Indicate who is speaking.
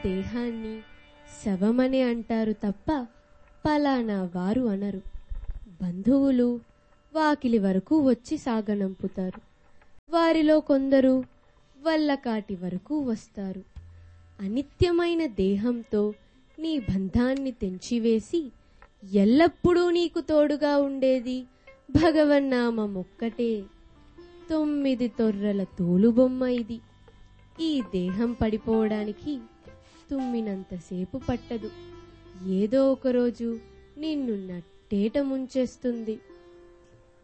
Speaker 1: దేహాన్ని శవమని అంటారు తప్ప పలానా వారు అనరు బంధువులు వాకిలి వరకు వచ్చి సాగనంపుతారు వారిలో కొందరు వల్లకాటి వరకు వస్తారు అనిత్యమైన దేహంతో నీ బంధాన్ని తెంచివేసి ఎల్లప్పుడూ నీకు తోడుగా ఉండేది భగవన్నామం ఒక్కటే తొమ్మిది తొర్రల తోలుబొమ్మ ఇది ఈ దేహం పడిపోవడానికి తుమ్మినంతసేపు పట్టదు ఏదో ఒకరోజు నిన్ను నట్టేట ముంచేస్తుంది